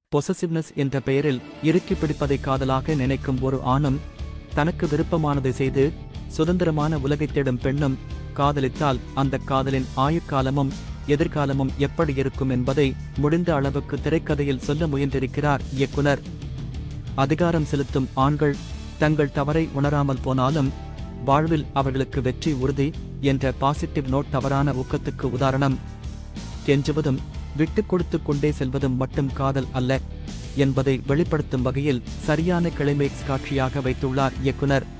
possessiveness என்ற பெயரில் இறுக்கி பிடிப்பதை காதலாக நினைக்கும் ஒரு ஆணும் தனக்கு விருப்பமானதை செய்து சுதந்திரமான உலகைத் தேடும் பெண்ணும் காதலித்தால் அந்த காதலின் ஆயுட்காலமும் எதிர்காலமும் எப்படி இருக்கும் என்பதை முடிந்த அளவுக்கு திரைக்கதையில் சொல்ல முயன்றிருக்கிறார் இயக்குனர் அதிகாரம் செலுத்தும் ஆண்கள் தங்கள் தவறை உணராமல் போனாலும் வாழ்வில் அவர்களுக்கு வெற்றி உறுதி என்ற பாசிட்டிவ் நோட் தவறான ஊக்கத்துக்கு உதாரணம் கெஞ்சுவதும் விட்டுக் கொடுத்துக் கொண்டே செல்வதும் மட்டும் காதல் அல்ல என்பதை வெளிப்படுத்தும் வகையில் சரியான கிளைமேக்ஸ் காட்சியாக வைத்துள்ளார் இயக்குனர்